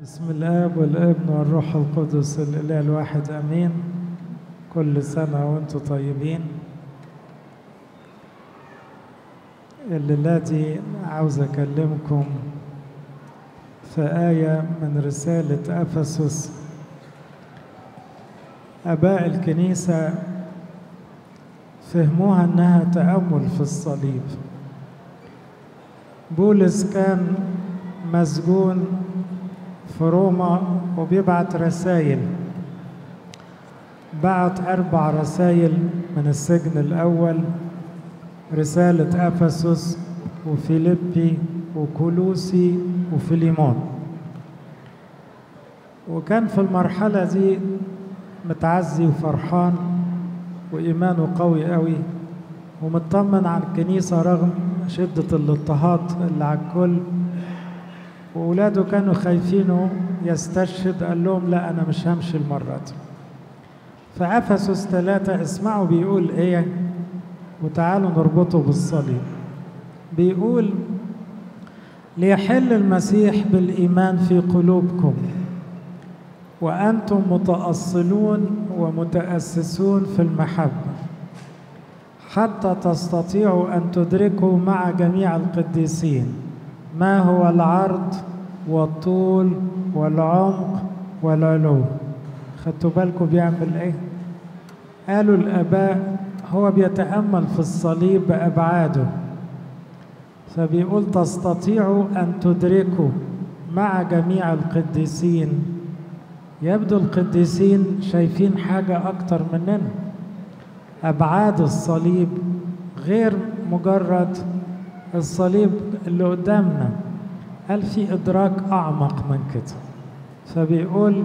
بسم الاب والابن والروح القدس الاله الواحد امين كل سنه وانتم طيبين الليله دي عاوز اكلمكم في ايه من رساله افسس اباء الكنيسه فهموها انها تامل في الصليب بولس كان مسجون في روما وبيبعت رسائل بعت أربع رسائل من السجن الأول رسالة أفسس وفيليبي وكولوسي وفيليمون وكان في المرحلة دي متعزي وفرحان وإيمانه قوي قوي ومطمن على الكنيسة رغم شدة الاضطهاد اللي على الكل وولاده كانوا خايفينه يستشهد قال لهم لا أنا مش همشي المرة دي فأفسس ثلاثة اسمعوا بيقول إيه وتعالوا نربطه بالصليب بيقول ليحل المسيح بالإيمان في قلوبكم وأنتم متأصلون ومتأسسون في المحبة حتى تستطيعوا أن تدركوا مع جميع القديسين ما هو العرض والطول والعمق والعلو خدتوا بالكم بيعمل ايه قالوا الاباء هو بيتامل في الصليب بابعاده فبيقول تستطيعوا ان تدركوا مع جميع القديسين يبدو القديسين شايفين حاجه اكتر مننا ابعاد الصليب غير مجرد الصليب اللي قدامنا هل في إدراك أعمق من كده فبيقول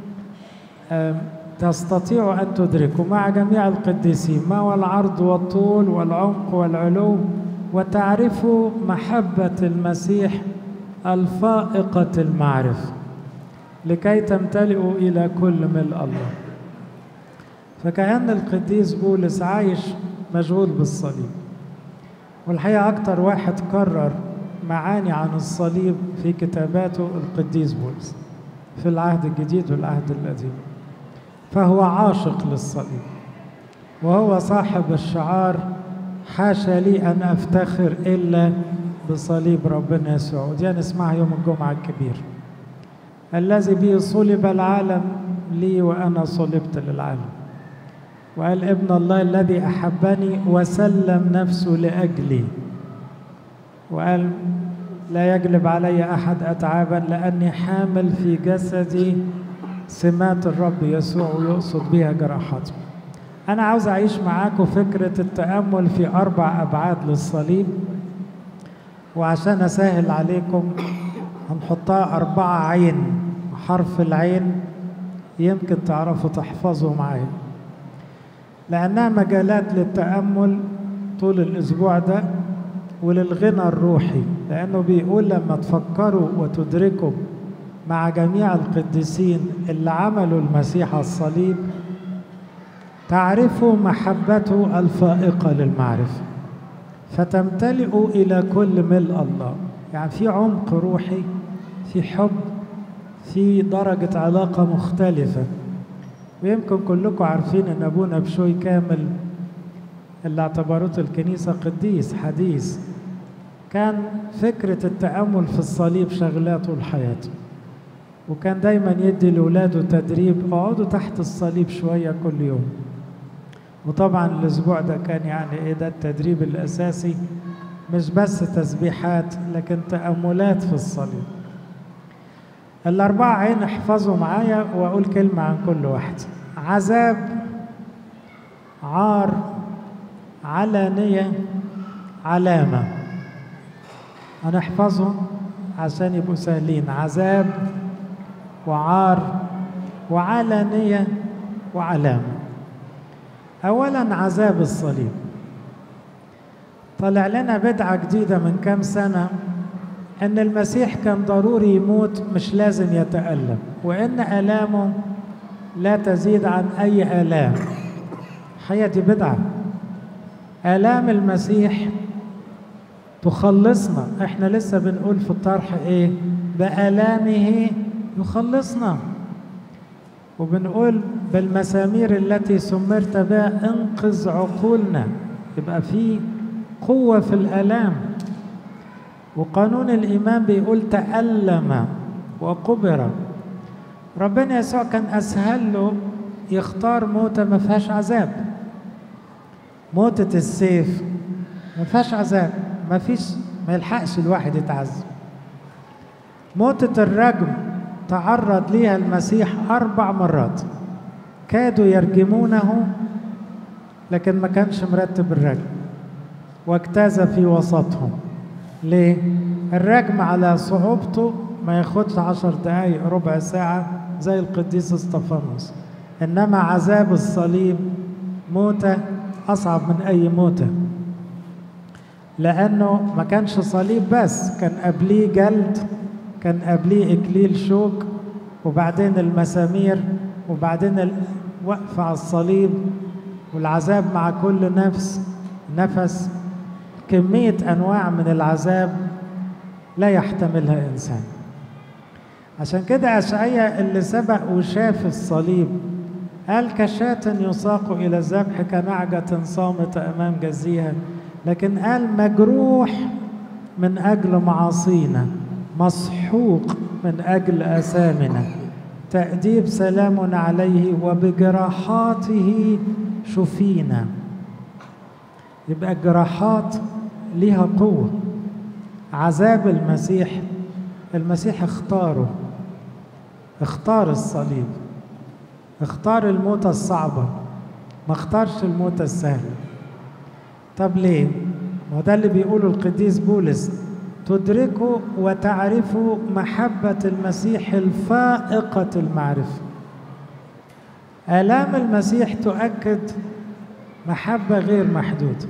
تستطيع أن تدركوا مع جميع القديسين ما هو العرض والطول والعمق والعلو وتعرفوا محبة المسيح الفائقة المعرفة لكي تمتلئوا إلى كل ملء الله فكأن القديس بولس عايش مشغول بالصليب والحقيقة أكتر واحد كرر معاني عن الصليب في كتاباته القديس بولس في العهد الجديد والعهد القديم فهو عاشق للصليب وهو صاحب الشعار حاشا لي أن أفتخر إلا بصليب ربنا يسوع ودي نسمعها يوم الجمعة الكبير الذي به صلب العالم لي وأنا صلبت للعالم وقال ابن الله الذي احبني وسلم نفسه لاجلي وقال لا يجلب علي احد اتعابا لاني حامل في جسدي سمات الرب يسوع ويقصد بها جراحاته انا عاوز اعيش معاكم فكره التامل في اربع ابعاد للصليب وعشان اسهل عليكم هنحطها اربعه عين حرف العين يمكن تعرفوا تحفظوا معايا لأنها مجالات للتأمل طول الأسبوع ده وللغنى الروحي لأنه بيقول لما تفكروا وتدركوا مع جميع القديسين اللي عملوا المسيح الصليب تعرفوا محبته الفائقة للمعرفة فتمتلئوا إلى كل ملء الله يعني في عمق روحي في حب في درجة علاقة مختلفة ويمكن كلكم عارفين ان ابونا بشوي كامل اللي اعتبرته الكنيسة قديس حديث كان فكرة التأمل في الصليب شغلاه طول حياته وكان دايما يدي لأولاده تدريب اقعدوا تحت الصليب شوية كل يوم وطبعا الأسبوع ده كان يعني إيه ده التدريب الأساسي مش بس تسبيحات لكن تأملات في الصليب الأربعة عين احفظوا معايا وأقول كلمة عن كل واحد عذاب عار علانية علامة هنحفظهم عشان يبقوا سهلين عذاب وعار وعلانية وعلامة أولا عذاب الصليب طلع لنا بدعة جديدة من كام سنة ان المسيح كان ضروري يموت مش لازم يتألم وان آلامه لا تزيد عن أي آلام الحقيقة دي بدعة آلام المسيح تخلصنا احنا لسه بنقول في الطرح ايه بآلامه يخلصنا وبنقول بالمسامير التي سمرت بها انقذ عقولنا يبقى في قوة في الآلام وقانون الإيمان بيقول تألم وقبر ربنا يسوع كان أسهل له يختار موتة ما فيهاش عذاب موتة السيف ما فيهاش عذاب ما فيش ما يلحقش الواحد يتعذب موتة الرجم تعرض ليها المسيح أربع مرات كادوا يرجمونه لكن ما كانش مرتب الرجم واجتاز في وسطهم ليه؟ الرجم على صعوبته ما ياخدش عشر دقايق ربع ساعة زي القديس استفانوس إنما عذاب الصليب موتة أصعب من أي موتة لأنه ما كانش صليب بس كان قبليه جلد كان قبليه إكليل شوك وبعدين المسامير وبعدين الوقف على الصليب والعذاب مع كل نفس نفس كمية أنواع من العذاب لا يحتملها إنسان عشان كده أشعيا اللي سبق وشاف الصليب قال كشاة يساق إلى الذبح كنعجة صامتة أمام جزيها لكن قال مجروح من أجل معاصينا مسحوق من أجل أثامنا تأديب سلام عليه وبجراحاته شفينا يبقى الجراحات ليها قوة عذاب المسيح المسيح اختاره اختار الصليب اختار الموتة الصعبة ما اختارش الموتة السهلة طب ليه؟ ما ده اللي بيقوله القديس بولس تدركوا وتعرفوا محبة المسيح الفائقة المعرفة آلام المسيح تؤكد محبة غير محدودة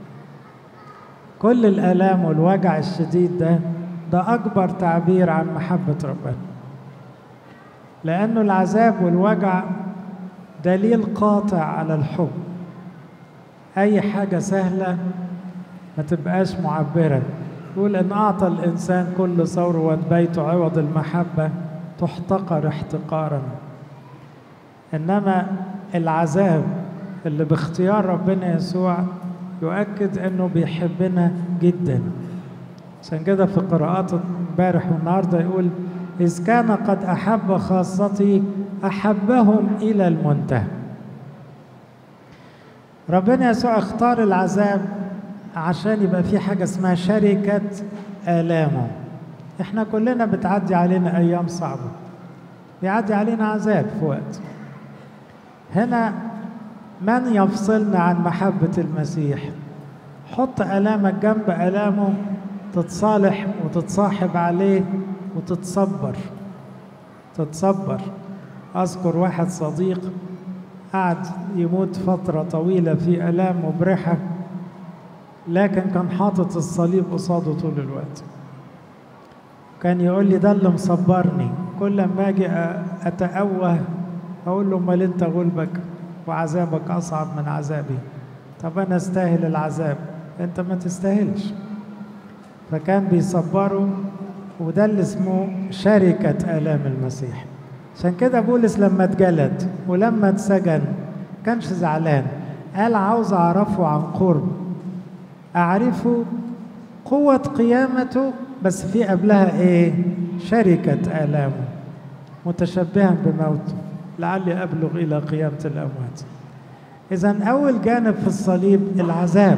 كل الآلام والوجع الشديد ده ده أكبر تعبير عن محبة ربنا لأنه العذاب والوجع دليل قاطع على الحب أي حاجة سهلة ما تبقاش معبرة يقول إن أعطى الإنسان كل ثروة بيته عوض المحبة تحتقر احتقارا إنما العذاب اللي باختيار ربنا يسوع يؤكد انه بيحبنا جدا عشان كده في قراءات امبارح والنهارده يقول اذ كان قد احب خاصتي احبهم الى المنتهى ربنا يسوع اختار العذاب عشان يبقى في حاجه اسمها شركه الامه احنا كلنا بتعدي علينا ايام صعبه بيعدي علينا عذاب في وقت هنا من يفصلنا عن محبة المسيح حط ألامك جنب ألامه تتصالح وتتصاحب عليه وتتصبر تتصبر أذكر واحد صديق قعد يموت فترة طويلة في ألام مبرحة لكن كان حاطط الصليب قصاده طول الوقت كان يقول لي ده اللي مصبرني كل ما اجي اتأوه اقول له امال انت غلبك وعذابك أصعب من عذابي طب أنا أستاهل العذاب أنت ما تستاهلش فكان بيصبروا وده اللي اسمه شركة آلام المسيح عشان كده بولس لما اتجلد ولما اتسجن كانش زعلان قال عاوز أعرفه عن قرب أعرفه قوة قيامته بس في قبلها إيه شركة آلامه متشبها بموته لعلي أبلغ إلى قيامة الأموات إذا أول جانب في الصليب العذاب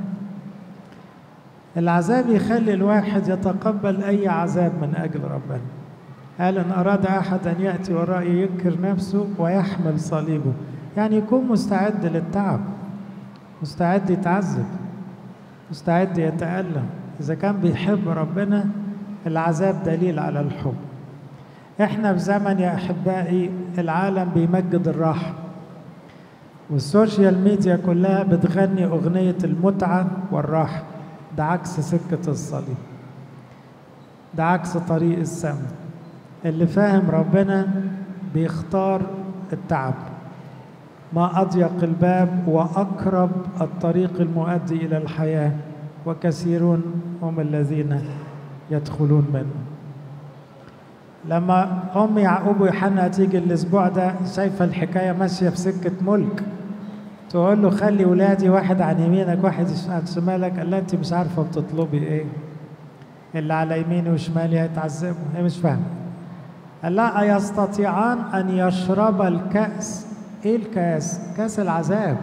العذاب يخلي الواحد يتقبل أي عذاب من أجل ربنا قال إن أراد أحد أن يأتي ورائي ينكر نفسه ويحمل صليبه يعني يكون مستعد للتعب مستعد يتعذب مستعد يتألم إذا كان بيحب ربنا العذاب دليل على الحب احنا في زمن يا احبائي العالم بيمجد الراحه والسوشيال ميديا كلها بتغني اغنيه المتعه والراحه ده عكس سكه الصليب ده عكس طريق السماء اللي فاهم ربنا بيختار التعب ما اضيق الباب واقرب الطريق المؤدي الى الحياه وكثيرون هم الذين يدخلون منه لما ام يعقوب ويوحنا تيجي الاسبوع ده شايفه الحكايه ماشيه في سكه ملك تقول له خلي ولادي واحد عن يمينك واحد عن شمالك قال لها انت مش عارفه بتطلبي ايه اللي على يميني وشمالي هيتعذبوا هي مش فاهمه قال لا أيستطيعان أن يشرب الكأس إيه الكأس؟ كأس العذاب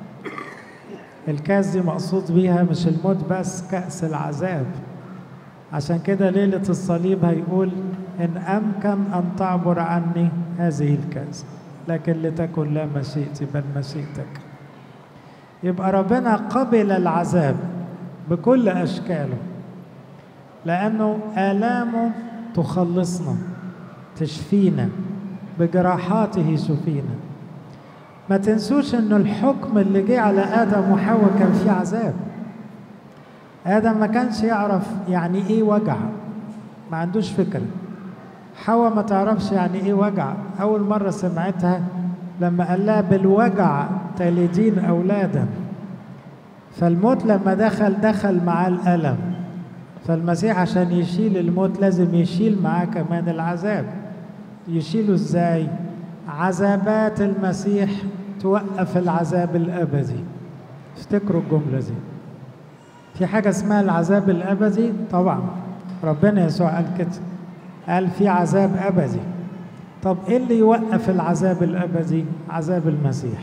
الكأس دي مقصود بيها مش الموت بس كأس العذاب عشان كده ليلة الصليب هيقول إن أمكن أن تعبر عني هذه الكأس لكن لتكن لا مشيئتي بل مشيئتك يبقى ربنا قبل العذاب بكل أشكاله لأنه آلامه تخلصنا تشفينا بجراحاته شفينا ما تنسوش ان الحكم اللي جه على ادم وحواء كان فيه عذاب ادم ما كانش يعرف يعني ايه وجع ما عندوش فكره حواء ما تعرفش يعني ايه وجع اول مره سمعتها لما قال لها بالوجع تلدين اولادا فالموت لما دخل دخل معاه الالم فالمسيح عشان يشيل الموت لازم يشيل معاه كمان العذاب يشيله ازاي عذابات المسيح توقف العذاب الابدي افتكروا الجمله دي في حاجه اسمها العذاب الابدي طبعا ربنا يسوع قال كده قال في عذاب ابدي طب ايه اللي يوقف العذاب الابدي عذاب المسيح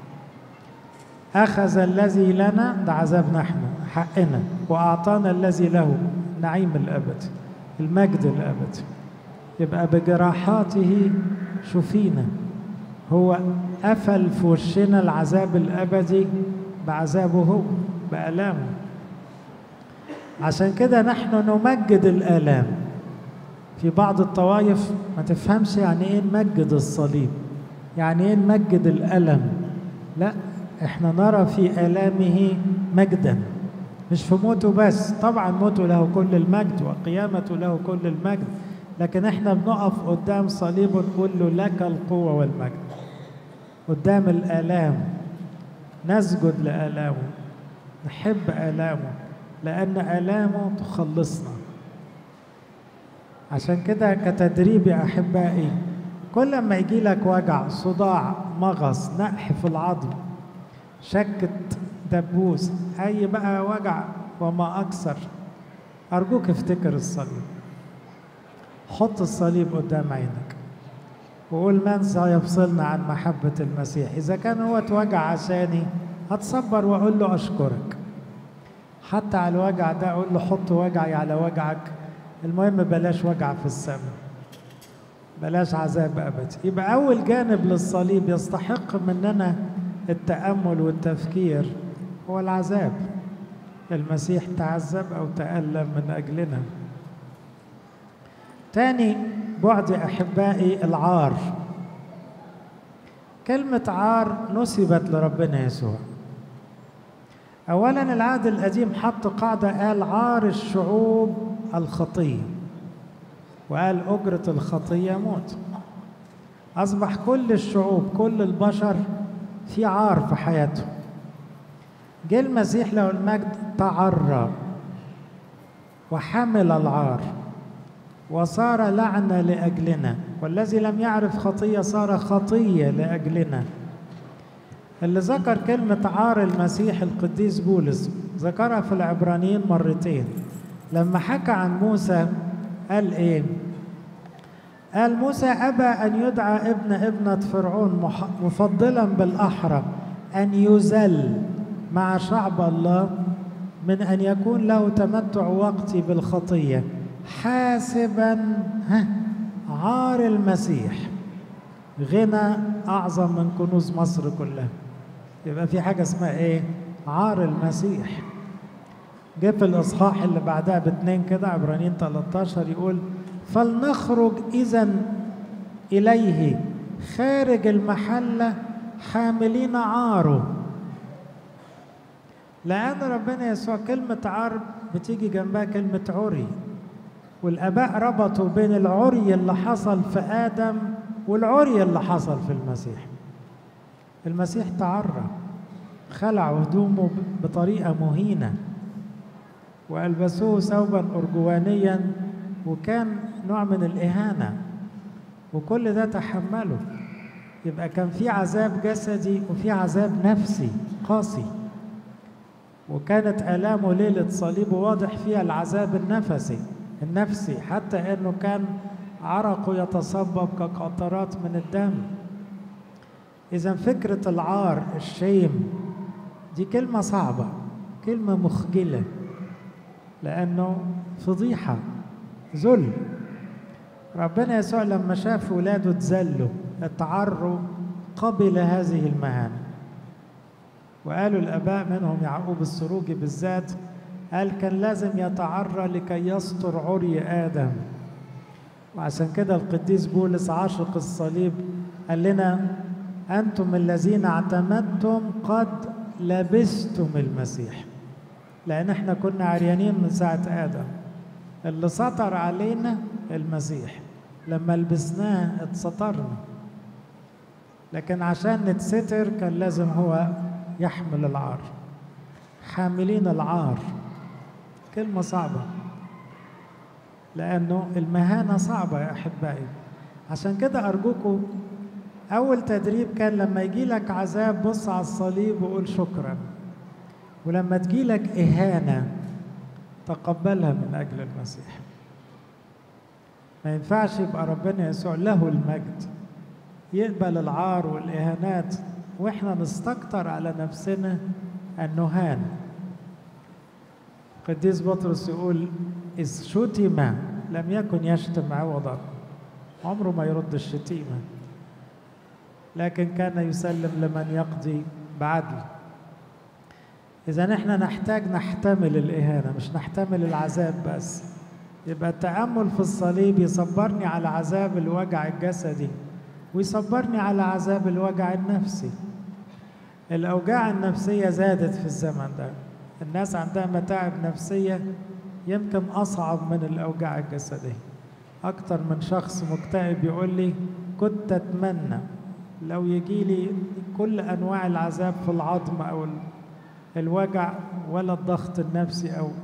اخذ الذي لنا ده عذاب نحن حقنا واعطانا الذي له نعيم الابد المجد الابدي يبقى بجراحاته شفينا هو قفل في وشنا العذاب الابدي بعذابه هو بالامه عشان كده نحن نمجد الالام في بعض الطوائف ما تفهمش يعني ايه نمجد الصليب يعني ايه نمجد الالم لا احنا نرى في الامه مجدا مش في موته بس طبعا موته له كل المجد وقيامته له كل المجد لكن احنا بنقف قدام صليب ونقول له لك القوة والمجد قدام الآلام نسجد لآلامه نحب آلامه لأن آلامه تخلصنا عشان كده كتدريب يا أحبائي كل ما يجي لك وجع صداع مغص نقح في العظم شكة دبوس أي بقى وجع وما أكثر أرجوك افتكر الصليب حط الصليب قدام عينك وقول من سيفصلنا عن محبة المسيح إذا كان هو اتوجع عشاني هتصبر وأقول له أشكرك حتى على الوجع ده أقول له حط وجعي على وجعك المهم بلاش وجع في السماء بلاش عذاب أبدي يبقى أول جانب للصليب يستحق مننا التأمل والتفكير هو العذاب المسيح تعذب أو تألم من أجلنا تاني بعد أحبائي العار كلمة عار نسبت لربنا يسوع أولا العهد القديم حط قاعدة قال عار الشعوب الخطية وقال أجرة الخطية موت أصبح كل الشعوب كل البشر في عار في حياتهم جه المسيح له المجد تعرى وحمل العار وصار لعنة لأجلنا والذي لم يعرف خطية صار خطية لأجلنا اللي ذكر كلمة عار المسيح القديس بولس ذكرها في العبرانيين مرتين لما حكى عن موسى قال ايه قال موسى أبى أن يدعى ابن ابنة فرعون مفضلا بالأحرى أن يذل مع شعب الله من أن يكون له تمتع وقتي بالخطية حاسبا ها عار المسيح غنى أعظم من كنوز مصر كلها يبقى في حاجة اسمها إيه؟ عار المسيح جه في الإصحاح اللي بعدها باتنين كده عبرانيين 13 يقول فلنخرج إذا إليه خارج المحلة حاملين عاره لأن ربنا يسوع كلمة عار بتيجي جنبها كلمة عري والآباء ربطوا بين العري اللي حصل في آدم والعري اللي حصل في المسيح المسيح تعرى خلع هدومه بطريقة مهينة وألبسوه ثوبا أرجوانيا وكان نوع من الإهانة وكل ده تحمله يبقى كان في عذاب جسدي وفي عذاب نفسي قاسي وكانت آلامه ليلة صليبه واضح فيها العذاب النفسي النفسي حتى انه كان عرقه يتصبب كقطرات من الدم اذا فكرة العار الشيم دي كلمة صعبة كلمة مخجلة لأنه فضيحة ذل ربنا يسوع لما شاف ولاده اتذلوا اتعروا قبل هذه المهام وقالوا الآباء منهم يعقوب السروجي بالذات قال كان لازم يتعرى لكي يستر عري آدم وعشان كده القديس بولس عاشق الصليب قال لنا أنتم الذين اعتمدتم قد لبستم المسيح لأن احنا كنا عريانين من ساعة آدم اللي سطر علينا المسيح لما لبسناه اتسطرنا لكن عشان نتستر كان لازم هو يحمل العار حاملين العار كلمة صعبة لأنه المهانة صعبة يا أحبائي عشان كده أرجوكم أول تدريب كان لما يجي لك عذاب بص على الصليب وقول شكرا ولما تجي لك إهانة تقبلها من أجل المسيح ما ينفعش يبقى ربنا يسوع له المجد يقبل العار والإهانات وإحنا نستكتر على نفسنا النهان قديس بطرس يقول إذ شتم لم يكن يشتم عوضا عمره ما يرد الشتيمة لكن كان يسلم لمن يقضي بعدل إذا نحن نحتاج نحتمل الإهانة مش نحتمل العذاب بس يبقى التأمل في الصليب يصبرني على عذاب الوجع الجسدي ويصبرني على عذاب الوجع النفسي الأوجاع النفسية زادت في الزمن ده الناس عندها متاعب نفسية يمكن أصعب من الأوجاع الجسدية أكتر من شخص مكتئب يقول لي كنت أتمنى لو يجي لي كل أنواع العذاب في العظم أو الوجع ولا الضغط النفسي أو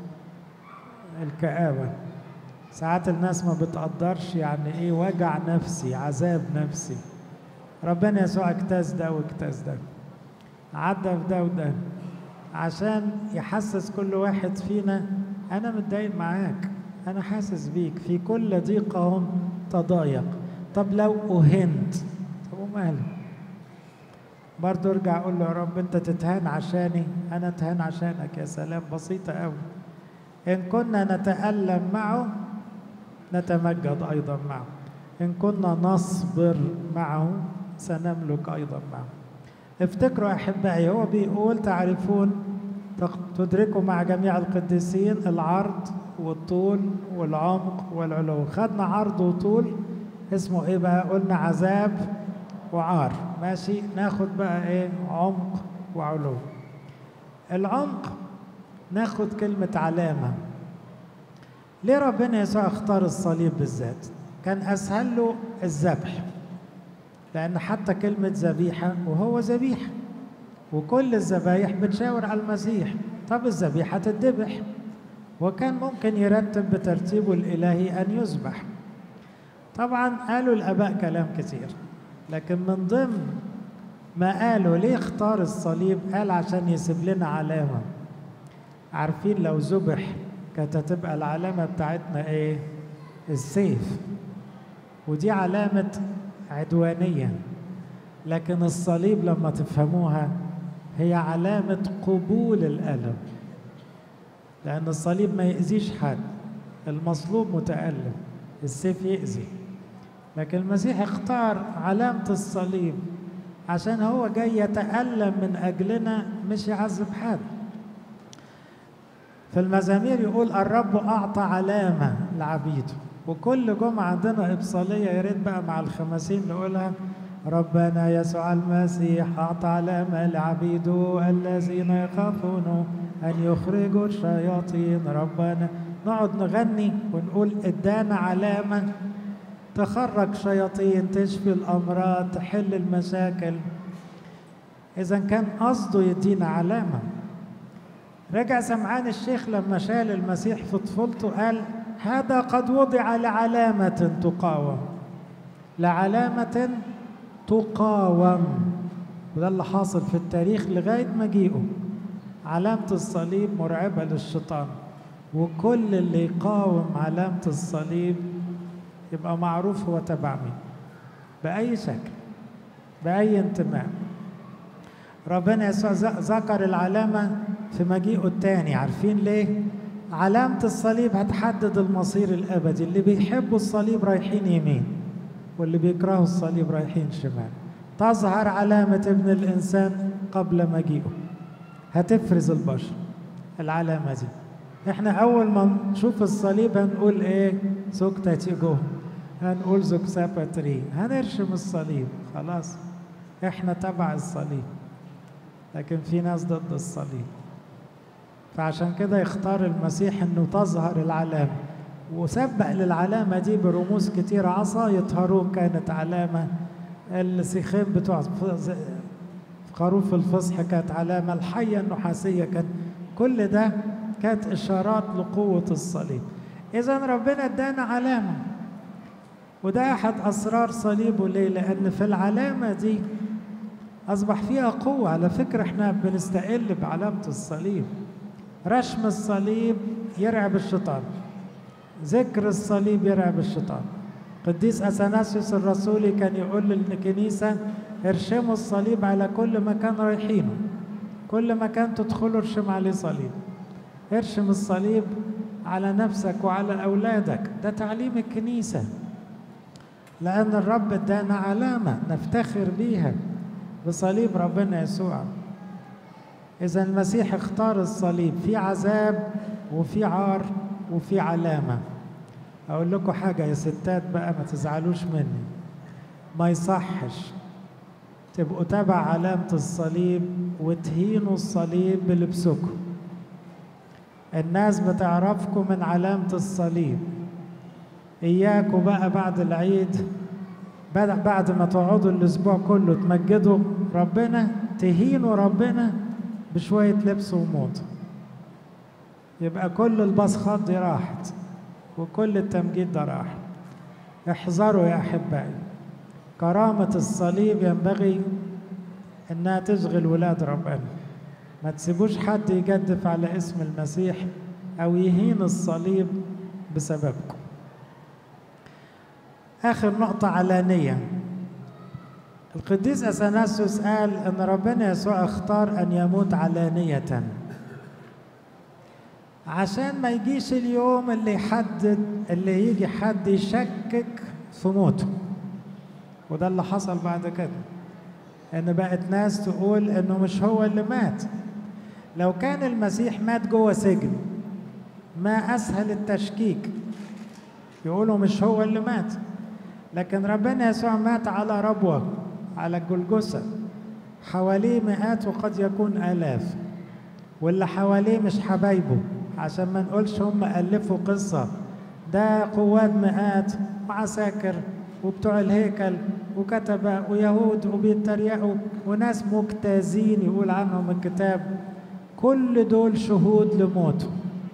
الكآبة ساعات الناس ما بتقدرش يعني ايه وجع نفسي عذاب نفسي ربنا يسوع اجتاز ده واجتاز ده عدى في ده وده عشان يحسس كل واحد فينا انا متضايق معاك انا حاسس بيك في كل ضيقهم تضايق طب لو اهنت طب وماله برضه ارجع اقول له يا رب انت تتهان عشاني انا اتهان عشانك يا سلام بسيطه قوي ان كنا نتالم معه نتمجد ايضا معه ان كنا نصبر معه سنملك ايضا معه افتكروا احبائي هو بيقول تعرفون تدركوا مع جميع القديسين العرض والطول والعمق والعلو خدنا عرض وطول اسمه ايه بقى قلنا عذاب وعار ماشي ناخد بقى ايه عمق وعلو العمق ناخد كلمة علامة ليه ربنا يسوع اختار الصليب بالذات كان أسهل له الذبح لأن حتى كلمة ذبيحة وهو ذبيحة وكل الذبايح بتشاور على المسيح طب الذبيحة تتذبح وكان ممكن يرتب بترتيبه الإلهي أن يذبح طبعا قالوا الآباء كلام كتير لكن من ضمن ما قالوا ليه اختار الصليب قال عشان يسيب لنا علامة عارفين لو ذبح كانت هتبقى العلامة بتاعتنا ايه السيف ودي علامة عدوانية لكن الصليب لما تفهموها هي علامة قبول الألم لأن الصليب ما يأذيش حد المصلوب متألم السيف يأذي لكن المسيح اختار علامة الصليب عشان هو جاي يتألم من أجلنا مش يعذب حد في المزامير يقول الرب أعطى علامة لعبيده وكل جمعة عندنا إبصالية يا ريت بقى مع الخمسين نقولها ربنا يسوع المسيح أعطى علامة لعبيده الذين يخافون أن يخرجوا الشياطين ربنا نقعد نغني ونقول ادانا علامة تخرج شياطين تشفي الأمراض تحل المشاكل إذا كان قصده يدينا علامة رجع سمعان الشيخ لما شال المسيح في طفولته قال هذا قد وضع لعلامة تقاوم لعلامة تقاوم وده اللي حاصل في التاريخ لغاية مجيئه علامة الصليب مرعبة للشيطان وكل اللي يقاوم علامة الصليب يبقى معروف هو تبع مين بأي شكل بأي انتماء ربنا يسوع ذكر العلامة في مجيئه الثاني عارفين ليه؟ علامة الصليب هتحدد المصير الأبدي اللي بيحبوا الصليب رايحين يمين واللي بيكرهوا الصليب رايحين شمال تظهر علامة ابن الإنسان قبل مجيئه هتفرز البشر العلامة دي احنا أول ما نشوف الصليب هنقول إيه سكتة تيجو هنقول زوك سابتري هنرشم الصليب خلاص احنا تبع الصليب لكن في ناس ضد الصليب فعشان كده يختار المسيح انه تظهر العلامه وسبق للعلامه دي برموز كتير عصاية هارون كانت علامه السيخين بتوع خروف الفصح كانت علامه الحيه النحاسيه كان كل ده كانت اشارات لقوه الصليب اذا ربنا ادانا علامه وده احد اسرار صليبه ليه لان في العلامه دي أصبح فيها قوة على فكرة احنا بنستقل بعلامة الصليب رشم الصليب يرعب الشيطان ذكر الصليب يرعب الشيطان قديس أثناسيوس الرسولي كان يقول للكنيسة ارشموا الصليب على كل مكان رايحينه كل مكان تدخله ارشم عليه صليب ارشم الصليب على نفسك وعلى أولادك ده تعليم الكنيسة لأن الرب ادانا علامة نفتخر بيها بصليب ربنا يسوع إذا المسيح اختار الصليب في عذاب وفي عار وفي علامة أقول لكم حاجة يا ستات بقى ما تزعلوش مني ما يصحش تبقوا تبع علامة الصليب وتهينوا الصليب بلبسكم الناس بتعرفكم من علامة الصليب إياكوا بقى بعد العيد بعد ما تقعدوا الاسبوع كله تمجدوا ربنا تهينوا ربنا بشويه لبس وموت يبقى كل البصخات دي راحت وكل التمجيد ده راح احذروا يا احبائي كرامه الصليب ينبغي انها تشغل ولاد ربنا ما تسيبوش حد يجدف على اسم المسيح او يهين الصليب بسببكم آخر نقطة علانية القديس أثناسيوس قال أن ربنا يسوع اختار أن يموت علانية عشان ما يجيش اليوم اللي يحدد اللي يجي حد يشكك في موته وده اللي حصل بعد كده ان بقت ناس تقول انه مش هو اللي مات لو كان المسيح مات جوه سجن ما اسهل التشكيك يقولوا مش هو اللي مات لكن ربنا يسوع مات على ربوة على الجلجسة حواليه مئات وقد يكون آلاف واللي حواليه مش حبايبه عشان ما نقولش هم ألفوا قصة ده قوات مئات وعساكر وبتوع الهيكل وكتبة ويهود وبيتريقوا وناس مجتازين يقول عنهم الكتاب كل دول شهود لموته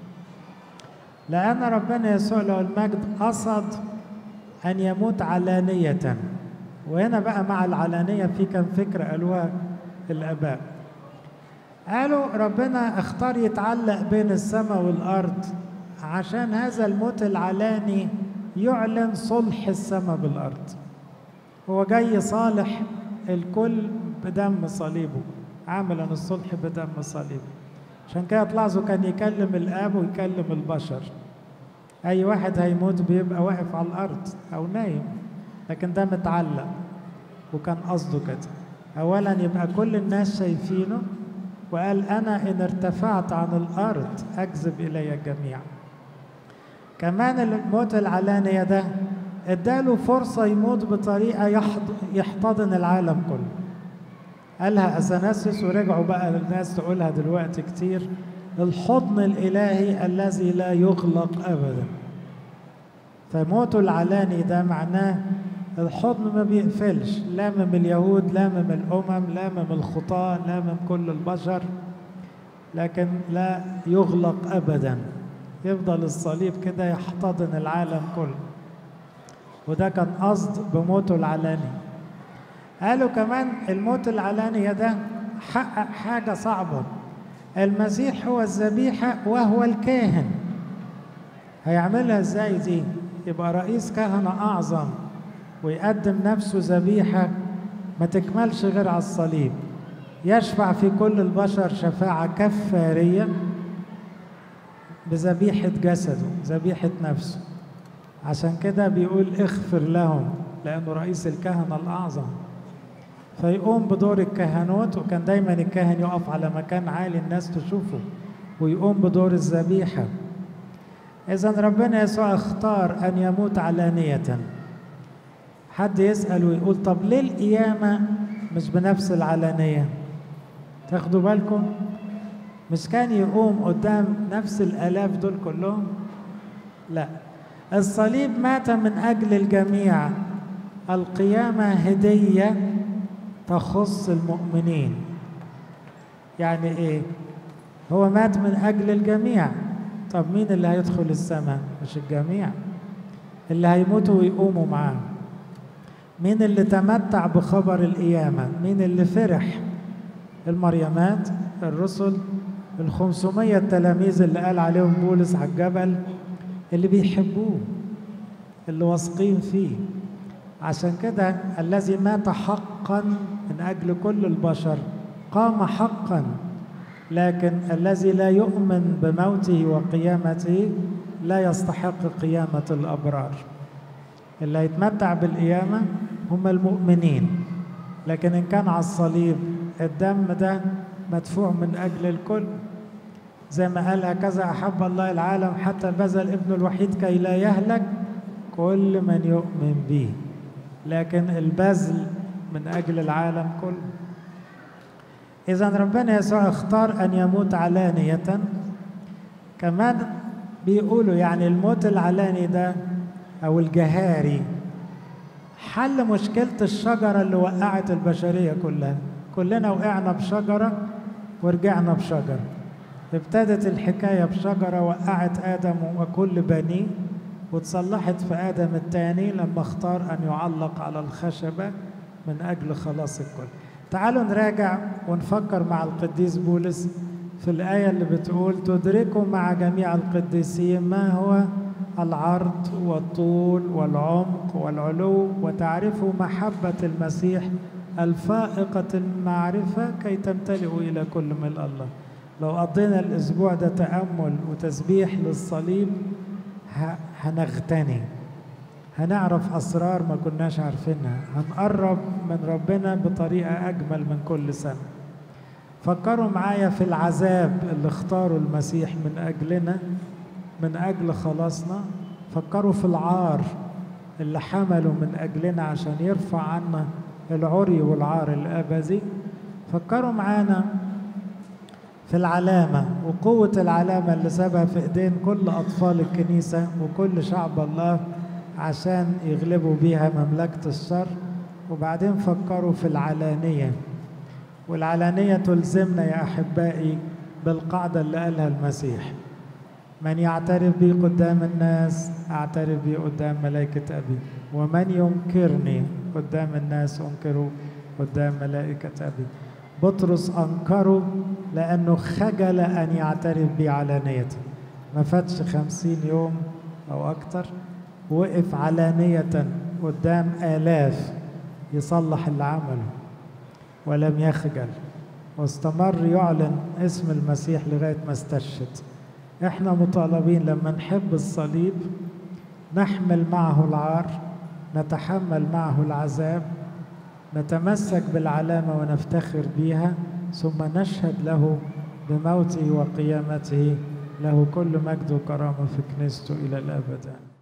لأن ربنا يسوع له المجد قصد أن يموت علانية وهنا بقى مع العلانية في كم فكرة قالوها الآباء قالوا ربنا اختار يتعلق بين السماء والأرض عشان هذا الموت العلاني يعلن صلح السماء بالأرض هو جاي صالح الكل بدم صليبه عاملا الصلح بدم صليبه عشان كده تلاحظوا كان يكلم الآب ويكلم البشر أي واحد هيموت بيبقى واقف على الأرض أو نايم لكن ده متعلق وكان قصده كده أولا يبقى كل الناس شايفينه وقال أنا إن ارتفعت عن الأرض أجذب إلي الجميع كمان الموت العلانية ده اداله فرصة يموت بطريقة يحتضن العالم كله قالها أثناسيوس ورجعوا بقى الناس تقولها دلوقتي كتير الحضن الإلهي الذي لا يغلق أبدا فموته العلاني ده معناه الحضن ما بيقفلش لامم اليهود لامم الأمم لامم الخطاة لامم كل البشر لكن لا يغلق أبدا يفضل الصليب كده يحتضن العالم كله وده كان قصد بموته العلاني قالوا كمان الموت العلاني ده حقق حاجة صعبة المسيح هو الذبيحة وهو الكاهن هيعملها ازاي دي يبقى رئيس كهنة أعظم ويقدم نفسه ذبيحة ما تكملش غير على الصليب يشفع في كل البشر شفاعة كفارية بذبيحة جسده ذبيحة نفسه عشان كده بيقول اغفر لهم لأنه رئيس الكهنة الأعظم فيقوم بدور الكهنوت وكان دايما الكاهن يقف على مكان عالي الناس تشوفه ويقوم بدور الذبيحة إذا ربنا يسوع اختار أن يموت علانية حد يسأل ويقول طب ليه القيامة مش بنفس العلانية تاخدوا بالكم مش كان يقوم قدام نفس الآلاف دول كلهم لا الصليب مات من أجل الجميع القيامة هدية تخص المؤمنين يعني إيه هو مات من أجل الجميع طب مين اللي هيدخل السماء مش الجميع اللي هيموتوا ويقوموا معاه مين اللي تمتع بخبر القيامة مين اللي فرح المريمات الرسل الخمسمية التلاميذ اللي قال عليهم بولس على الجبل اللي بيحبوه اللي واثقين فيه عشان كده الذي مات حقا من أجل كل البشر قام حقا لكن الذي لا يؤمن بموته وقيامته لا يستحق قيامة الأبرار اللي هيتمتع بالقيامة هم المؤمنين لكن إن كان على الصليب الدم ده مدفوع من أجل الكل زي ما قال هكذا أحب الله العالم حتى بذل ابنه الوحيد كي لا يهلك كل من يؤمن به لكن البذل من أجل العالم كله إذا ربنا يسوع اختار أن يموت علانية كمان بيقولوا يعني الموت العلاني ده أو الجهاري حل مشكلة الشجرة اللي وقعت البشرية كلها كلنا وقعنا بشجرة ورجعنا بشجرة ابتدت الحكاية بشجرة وقعت آدم وكل بنيه وتصلحت في آدم الثاني لما اختار أن يعلق على الخشبة من أجل خلاص الكل تعالوا نراجع ونفكر مع القديس بولس في الآية اللي بتقول تدركوا مع جميع القديسين ما هو العرض والطول والعمق والعلو وتعرفوا محبة المسيح الفائقة المعرفة كي تمتلئوا إلى كل ملء الله لو قضينا الأسبوع ده تأمل وتسبيح للصليب هنغتني هنعرف أسرار ما كناش عارفينها هنقرب من ربنا بطريقة أجمل من كل سنة فكروا معايا في العذاب اللي اختاروا المسيح من أجلنا من أجل خلاصنا فكروا في العار اللي حملوا من أجلنا عشان يرفع عنا العري والعار الأبدي فكروا معانا في العلامة وقوة العلامة اللي سابها في إيدين كل أطفال الكنيسة وكل شعب الله عشان يغلبوا بيها مملكة الشر وبعدين فكروا في العلانية والعلانية تلزمنا يا أحبائي بالقاعدة اللي قالها المسيح من يعترف بي قدام الناس أعترف بي قدام ملائكة أبي ومن ينكرني قدام الناس أنكره قدام ملائكة أبي بطرس أنكره لأنه خجل أن يعترف بي علانية ما فاتش خمسين يوم أو أكتر وقف علانية قدام آلاف يصلح اللي عمله ولم يخجل واستمر يعلن اسم المسيح لغاية ما استشهد احنا مطالبين لما نحب الصليب نحمل معه العار نتحمل معه العذاب نتمسك بالعلامة ونفتخر بها ثم نشهد له بموته وقيامته له كل مجد وكرامة في كنيسته إلى الأبد